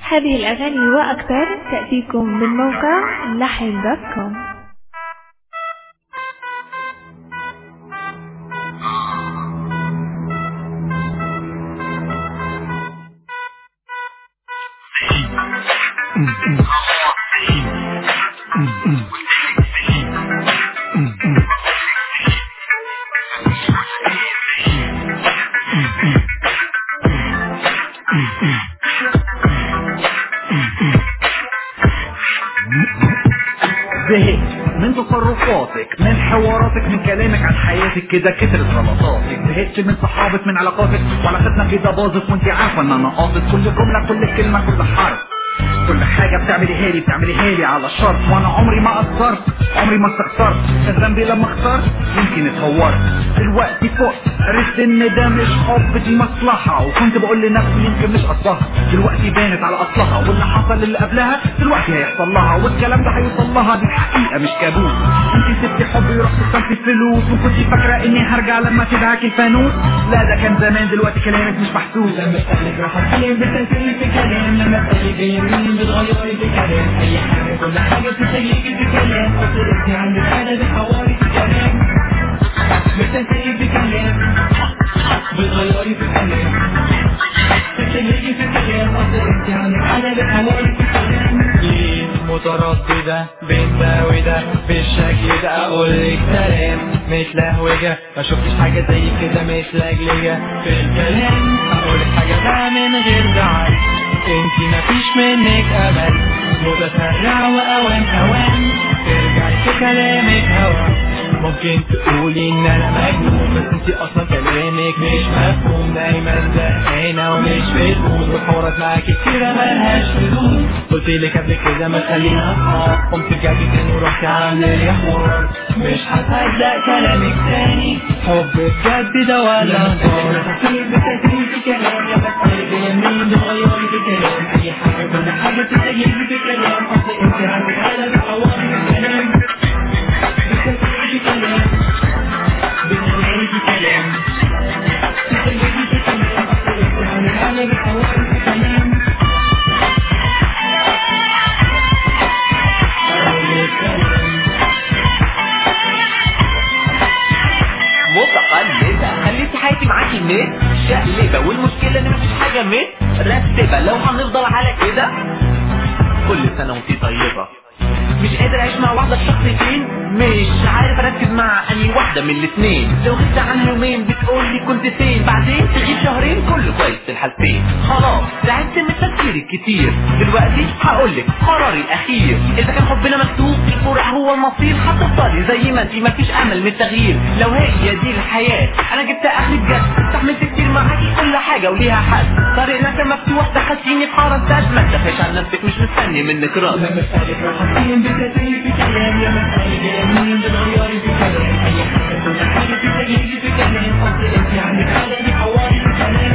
هذه الأغاني وأكثر تأتيكم من موقع لحن دوت كوم زهقت من تصرفاتك من حواراتك من كلامك عن حياتك كده كترت غلطاتك زهقت من صحابك من علاقاتك وعلاقتنا كده باظت وانت عارفه ان انا قاصد كل جمله كل كلمه كل حرف كل حاجة بتعمليها لي بتعمليها لي على شرط وانا عمري ما قصرت عمري ما استخسرت كان ذنبي لما اخترت يمكن اتهورت دلوقتي فوق عرفت ان ده مش حب دي مصلحة وكنت بقول لنفسي يمكن مش قصدها دلوقتي بانت على اصلها واللي حصل اللي قبلها دلوقتي هيحصل لها والكلام ده هيوصل لها دي حقيقة مش كابوس انت سبتي حبي ورحت استلمتي الفلوس وكنت فاكرة اني هرجع لما تدعك الفانوس لا ده كان زمان دلوقتي كلامك مش محسوس لما اسألك راح اتكلم بالتنسيق في كلام لما اسألك يمين بتغيري في كلام اي حاجة كل حاجة بتسيجي في كلام اصل عندك حالة بتحوري في كلام بالتنسيق في كلام بتغيري في كلام بتسيجي في كلام اصل عندك حالة بتحوري في كلام ليه مترددة بين ده وده بالشكل ده اقول لك سلام متلهوجة ما شفتش حاجة زي كده متلجلجة في الكلام اقول لك حاجة بقى من غير زعل انتي مفيش منك امل متسرع واوان اوان ترجعي في كلامك هوا ممكن تقولي ان انا مجنون بس انتي اصلا كلامك مش مفهوم دايما زهقانة ومش بتقول والحوارات معاكي كتيرة ملهاش حدود قلت لك قبل كده ما خلينا اصحاب قمت رجعتي تاني ورحتي عاملة لي حوار مش هصدق كلامك تاني حب بجد ده ولا هزار كتير بتسيب في كلام يا بسألك يمين بتغيري في كلام اي حاجة كل حاجة بتسيب في كلام اصل انت عندك حالة بتحوري في كلام بتسيب في كلام بتغيري في كلام بتسيب في كلام اصل انت عندك حالة بتحوري في كلام أقول الكلام متقلبة خليتي حياتي معاكي نت شقلبة والمشكلة ان مفيش حاجة مترتبة لو هنفضل على كده كل سنة وانتي طيبة مش قادر اعيش مع واحدة في شخصيتين مش عارف اركز مع اني واحدة من الاتنين لو غبت عنها يومين بتقولي كنت فين بعدين تغيب شهرين كله كويس في الحالتين خلاص تعبت من التفكير الكتير دلوقتي هقولك قراري الاخير اذا كان حبنا مكتوب الفرع هو المصير هتفضلي زي ما انتي مفيش امل من التغيير لو هي دي الحياة انا جبت اخري بجد استحملت كتير معاكي كل حاجة وليها حل طريقنا كان مفتوح دخلتيني في حارة سد ما تدافعش عن نفسك مش مستني منك رد لما اسألك راح اتكلم بتسيب في كلام يا مسألك يمين بتغيري في كلام اي حاجة كل حاجة بتسيب في كلام اصل انت عندك حالة بتحوري في كلام